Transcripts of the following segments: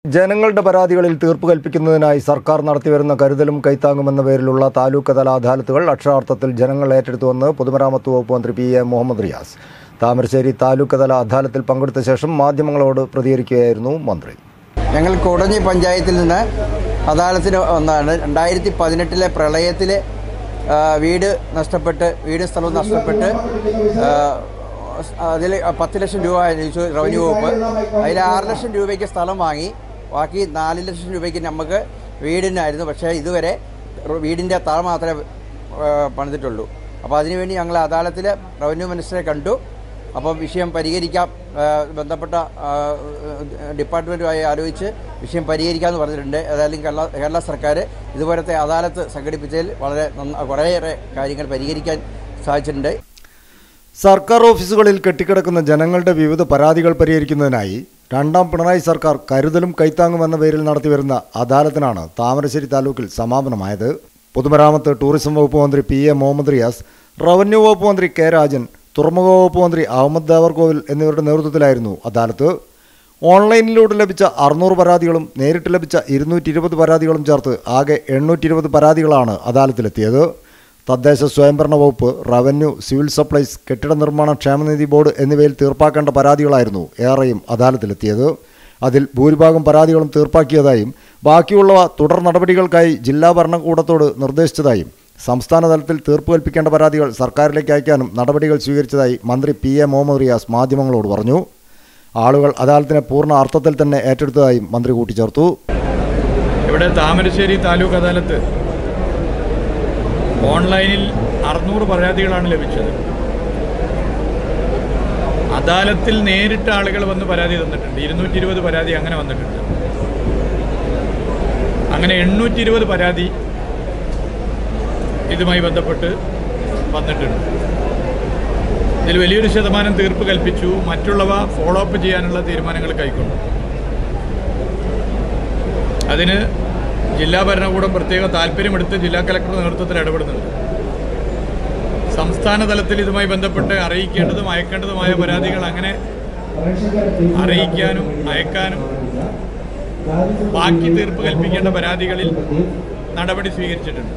ജനങ്ങളുടെ പരാതികളിൽ തീർപ്പ് കൽപ്പിക്കുന്നതിനായി സർക്കാർ നടത്തിവരുന്ന കരുതലും കൈത്താങ്ങുമെന്ന പേരിലുള്ള താലൂക്ക് തല അദാലത്തുകൾ അക്ഷരാർത്ഥത്തിൽ ജനങ്ങൾ ഏറ്റെടുത്തുവെന്ന് പൊതുമരാമത്ത് വകുപ്പ് മന്ത്രി പി എ മുഹമ്മദ് റിയാസ് താമരശ്ശേരി താലൂക്ക് തല അദാലത്തിൽ പങ്കെടുത്ത ശേഷം മാധ്യമങ്ങളോട് പ്രതികരിക്കുകയായിരുന്നു മന്ത്രി ഞങ്ങൾ കുടഞ്ഞി പഞ്ചായത്തിൽ നിന്ന് അദാലത്തിന് വന്നതാണ് രണ്ടായിരത്തി പതിനെട്ടിലെ പ്രളയത്തിൽ വീട് നഷ്ടപ്പെട്ട് വീട് സ്ഥലവും നഷ്ടപ്പെട്ട് അതിൽ പത്ത് ലക്ഷം രൂപ അനുവദിച്ചു റവന്യൂ വകുപ്പ് അതിൽ ആറ് ലക്ഷം രൂപയ്ക്ക് സ്ഥലം വാങ്ങി ബാക്കി നാല് ലക്ഷം രൂപയ്ക്ക് നമുക്ക് വീടിനായിരുന്നു പക്ഷേ ഇതുവരെ വീടിൻ്റെ തറ മാത്രമേ ആ, പണിതിട്ടുള്ളൂ അപ്പോൾ അതിനുവേണ്ടി ഞങ്ങൾ അദാലത്തിൽ റവന്യൂ മിനിസ്റ്ററെ കണ്ടു അപ്പോൾ വിഷയം പരിഹരിക്കാം ആ, ബന്ധപ്പെട്ട ആ, ഡിപ്പാർട്ട്മെൻറ്റുമായി ആലോചിച്ച് വിഷയം പരിഹരിക്കാമെന്ന് പറഞ്ഞിട്ടുണ്ട് ഏതായാലും കേരള കേരള സർക്കാർ ഇതുപോലത്തെ അദാലത്ത് സംഘടിപ്പിച്ചതിൽ വളരെ നന്ന കുറേയേറെ കാര്യങ്ങൾ പരിഹരിക്കാൻ സാധിച്ചിട്ടുണ്ട് സർക്കാർ ഓഫീസുകളിൽ കെട്ടിക്കിടക്കുന്ന ജനങ്ങളുടെ വിവിധ പരാതികൾ പരിഹരിക്കുന്നതിനായി രണ്ടാം പിണറായി സർക്കാർ കരുതലും കൈത്താങ്ങുമെന്ന പേരിൽ നടത്തിവരുന്ന അദാലത്തിനാണ് താമരശ്ശേരി താലൂക്കിൽ സമാപനമായത് പൊതുമരാമത്ത് ടൂറിസം വകുപ്പ് മന്ത്രി P A Muhammad Riyas revenue വകുപ്പ് മന്ത്രി കെ രാജൻ തുറമുഖ വകുപ്പ് മന്ത്രി അഹമ്മദ് ദേവർകോവിൽ എന്നിവരുടെ നേതൃത്വത്തിലായിരുന്നു അദാലത്ത് ഓൺലൈനിലൂടെ ലഭിച്ച അറുന്നൂറ് പരാതികളും നേരിട്ട് ലഭിച്ച ഇരുന്നൂറ്റി ഇരുപത് പരാതികളും ചേർത്ത് ആകെ എണ്ണൂറ്റി ഇരുപത് പരാതികളാണ് അദാലത്തിലെത്തിയത് തദ്ദേശ സ്വയംഭരണ വകുപ്പ് റവന്യൂ സിവിൽ സപ്ലൈസ് കെട്ടിട നിർമ്മാണ ക്ഷേമനിധി ബോർഡ് എന്നിവയിൽ തീർപ്പാക്കേണ്ട പരാതികളായിരുന്നു ഏറെയും അദാലത്തിലെത്തിയത് അതിൽ ഭൂരിഭാഗം പരാതികളും തീർപ്പാക്കിയതായും ബാക്കിയുള്ളവ തുടർ നടപടികൾക്കായി ജില്ലാ ഭരണകൂടത്തോട് നിർദ്ദേശിച്ചതായും സംസ്ഥാന തലത്തിൽ തീർപ്പ് കൽപ്പിക്കേണ്ട പരാതികൾ സർക്കാരിലേക്ക് അയക്കാനും നടപടികൾ സ്വീകരിച്ചതായി മന്ത്രി പി എ മുഹമ്മദ് റിയാസ് മാധ്യമങ്ങളോട് പറഞ്ഞു ആളുകൾ അദാലത്തിനെ പൂർണ്ണ അർത്ഥത്തിൽ തന്നെ ഏറ്റെടുത്തതായും മന്ത്രി കൂട്ടിച്ചേർത്തു ഇവിടെ താമരശ്ശേരി താലൂക്ക് അദാലത്ത് ഓൺലൈനിൽ അറുന്നൂറ് പരാതികളാണ് ലഭിച്ചത് അദാലത്തിൽ നേരിട്ട് ആളുകൾ വന്ന് പരാതി തന്നിട്ടുണ്ട് ഇരുന്നൂറ്റി ഇരുപത് പരാതി അങ്ങനെ വന്നിട്ടുണ്ട് അങ്ങനെ എണ്ണൂറ്റി ഇരുപത് പരാതി ഇതുമായി ബന്ധപ്പെട്ട് വന്നിട്ടുണ്ട് ഇതിൽ വലിയൊരു ശതമാനം തീർപ്പ് കൽപ്പിച്ചു മറ്റുള്ളവ ഫോളോ അപ്പ് ചെയ്യാനുള്ള തീരുമാനങ്ങൾ കൈക്കൊണ്ടു അതിന് ജില്ലാ ഭരണകൂടം പ്രത്യേക താല്പര്യമെടുത്ത് ജില്ലാ കലക്ടറുടെ നേതൃത്വത്തിൽ ഇടപെടുന്നുണ്ട് സംസ്ഥാന തലത്തിൽ ഇതുമായി ബന്ധപ്പെട്ട് അറിയിക്കേണ്ടതും അയക്കേണ്ടതുമായ പരാതികൾ അങ്ങനെ അറിയിക്കാനും അയക്കാനും ബാക്കി തീർപ്പ് കൽപ്പിക്കേണ്ട പരാതികളിൽ നടപടി സ്വീകരിച്ചിട്ടുണ്ട്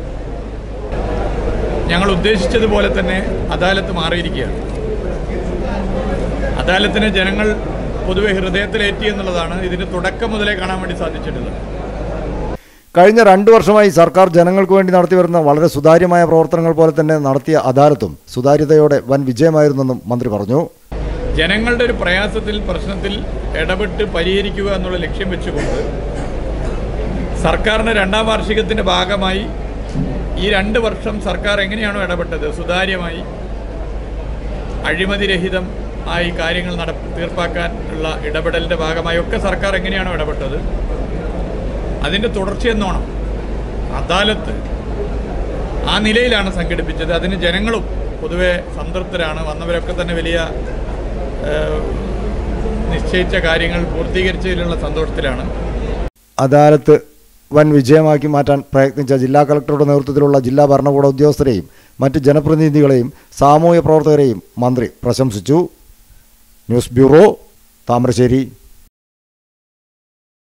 ഞങ്ങൾ ഉദ്ദേശിച്ചതുപോലെ തന്നെ അദാലത്ത് മാറിയിരിക്കുകയാണ് അദാലത്തിനെ ജനങ്ങൾ പൊതുവെ ഹൃദയത്തിലേറ്റി എന്നുള്ളതാണ് ഇതിന് തുടക്കം മുതലേ കാണാൻ വേണ്ടി സാധിച്ചിട്ടുള്ളത് കഴിഞ്ഞ രണ്ടു വർഷമായി സർക്കാർ ജനങ്ങൾക്ക് വേണ്ടി നടത്തിവരുന്ന വളരെ സുതാര്യമായ പ്രവർത്തനങ്ങൾ പോലെ തന്നെ നടത്തിയ അദാലത്തും സുതാര്യതയോടെ വൻ വിജയമായിരുന്നെന്നും മന്ത്രി പറഞ്ഞു ജനങ്ങളുടെ ഒരു പ്രയാസത്തിൽ പ്രശ്നത്തിൽ ഇടപെട്ട് പരിഹരിക്കുക എന്നുള്ള ലക്ഷ്യം വെച്ചുകൊണ്ട് സർക്കാരിൻ്റെ രണ്ടാം വാർഷികത്തിൻ്റെ ഭാഗമായി ഈ രണ്ട് വർഷം സർക്കാർ എങ്ങനെയാണോ ഇടപെട്ടത് സുതാര്യമായി അഴിമതിരഹിതം ആയി കാര്യങ്ങൾ നട തീർപ്പാക്കാൻ ഉള്ള ഇടപെടലിൻ്റെ ഭാഗമായി ഒക്കെ സർക്കാർ എങ്ങനെയാണോ ഇടപെട്ടത് അതിൻ്റെ തുടർച്ചയെന്നോണം അദാലത്ത് ആ നിലയിലാണ് സംഘടിപ്പിച്ചത് അതിന് ജനങ്ങളും പൊതുവെ സംതൃപ്തരാണ് വന്നവരൊക്കെ തന്നെ വലിയ ഏഹ്, നിശ്ചയിച്ച കാര്യങ്ങൾ പൂർത്തീകരിച്ചതിലുള്ള സന്തോഷത്തിലാണ് അദാലത്ത് വൻ വിജയമാക്കി മാറ്റാൻ പ്രയത്നിച്ച ജില്ലാ കളക്ടറുടെ നേതൃത്വത്തിലുള്ള ജില്ലാ ഭരണകൂട ഉദ്യോഗസ്ഥരെയും മറ്റ് ജനപ്രതിനിധികളെയും സാമൂഹ്യ പ്രവർത്തകരെയും മന്ത്രി പ്രശംസിച്ചു ന്യൂസ് ബ്യൂറോ താമരശ്ശേരി